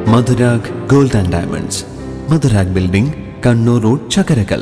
Madhurag gold and diamonds Madhurag building Kannur road Chakkarakkal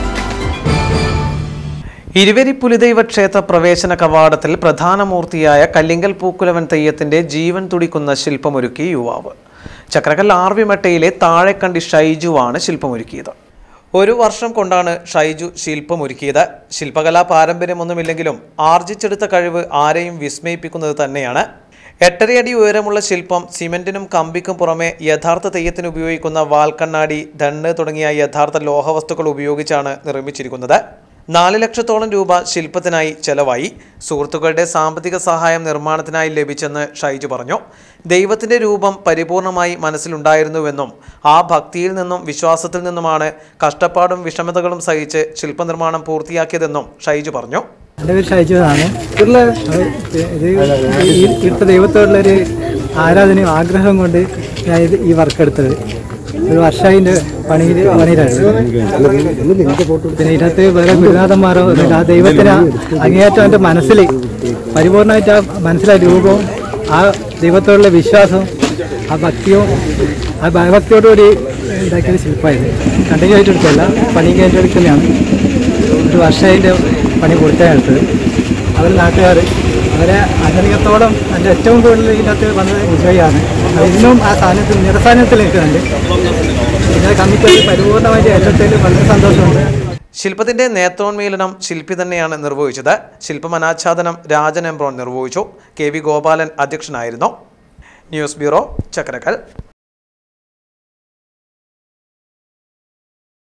ഇരുവരി പുലിദൈവ ക്ഷേത്ര പ്രവേശന കവാടത്തിൽ പ്രധാന മൂർത്തിയായ കല്ലിങ്കൽ പൂക്കുലവൻ തെയ്യത്തിന്റെ ജീവൻ തുടിക്കുന്ന ശില്പമൊരുക്കി യുവാവ് ചക്രകൽ ആർവിമട്ടയിലെ താഴെക്കണ്ടി ഷൈജുവാണ് ശില്പമൊരുക്കിയത് ഒരു വർഷം കൊണ്ടാണ് ഷൈജു ശില്പമൊരുക്കിയത് ശില്പകലാ പാരമ്പര്യമൊന്നുമില്ലെങ്കിലും ആർജിച്ചെടുത്ത കഴിവ് ആരെയും വിസ്മയിപ്പിക്കുന്നത് തന്നെയാണ് എട്ടരയടി ഉയരമുള്ള ശില്പം സിമന്റിനും കമ്പിക്കും പുറമെ യഥാർത്ഥ തെയ്യത്തിന് ഉപയോഗിക്കുന്ന വാൽക്കണ്ണാടി ദണ്ണ് തുടങ്ങിയ യഥാർത്ഥ ലോഹവസ്തുക്കൾ ഉപയോഗിച്ചാണ് നിർമ്മിച്ചിരിക്കുന്നത് നാല് ലക്ഷത്തോളം രൂപ ശില്പത്തിനായി ചെലവായി സുഹൃത്തുക്കളുടെ സാമ്പത്തിക സഹായം നിർമ്മാണത്തിനായി ലഭിച്ചെന്ന് ഷൈജു പറഞ്ഞു ദൈവത്തിന്റെ രൂപം പരിപൂർണമായി മനസ്സിലുണ്ടായിരുന്നുവെന്നും ആ ഭക്തിയിൽ നിന്നും വിശ്വാസത്തിൽ നിന്നുമാണ് കഷ്ടപ്പാടും വിഷമതകളും സഹിച്ച് ശില്പനിർമ്മാണം പൂർത്തിയാക്കിയതെന്നും ഷൈജു പറഞ്ഞു എൻ്റെ പേര് ഷൈജു എന്നാണ് ഇത് ഈ ഇവിടുത്തെ ദൈവത്തോടുള്ളൊരു ആരാധനയും ആഗ്രഹം കൊണ്ട് ഞാൻ ഇത് ഈ വർക്ക് എടുത്തത് ഒരു വർഷമായി എൻ്റെ പണിയിൽ പണിയിലായിരുന്നു പിന്നെ ഇതിനകത്ത് വേറെ ഗുരുനാഥന്മാരോ ഒന്നുമില്ല ആ ദൈവത്തിന് അങ്ങേയറ്റം എൻ്റെ മനസ്സിൽ പരിപൂർണമായിട്ട് ആ മനസ്സിലെ രൂപവും ആ ദൈവത്തോടുള്ള വിശ്വാസവും ആ ഭക്തിയും ആ ഭയഭക്തിയോടുകൂടി ഉണ്ടാക്കിയ ശില്പമായിരുന്നു കണ്ടിന്യൂ ആയിട്ട് എടുത്തല്ല പണി ഏറ്റെടുക്കുന്നതാണ് ഒരു വർഷമായി എൻ്റെ പണി പൂർത്തിയായെടുത്തത് അവർ നാട്ടുകാർ അവരെ അനധികത്തോളം എൻ്റെ ഏറ്റവും കൂടുതൽ ഇതിനകത്ത് വന്നത് വിജയാണ് അത് ഇന്നും ആ സ്ഥാനത്തിൽ നിരസ്ഥാനത്തിൽ നിൽക്കുന്നുണ്ട് പിന്നെ കമ്മിറ്റി പരിപൂർണമായിട്ട് ഏറ്റത്തിൽ വളരെ സന്തോഷമുണ്ട് ശില്പത്തിന്റെ നേത്രോന്മീലനം ശില്പി തന്നെയാണ് നിർവഹിച്ചത് ശില്പമനാച്ഛാദനം രാജൻ എംബ്രോൺ നിർവഹിച്ചു കെ വി ഗോപാലൻ അധ്യക്ഷനായിരുന്നു ന്യൂസ് ബ്യൂറോ ചക്രക്കൽ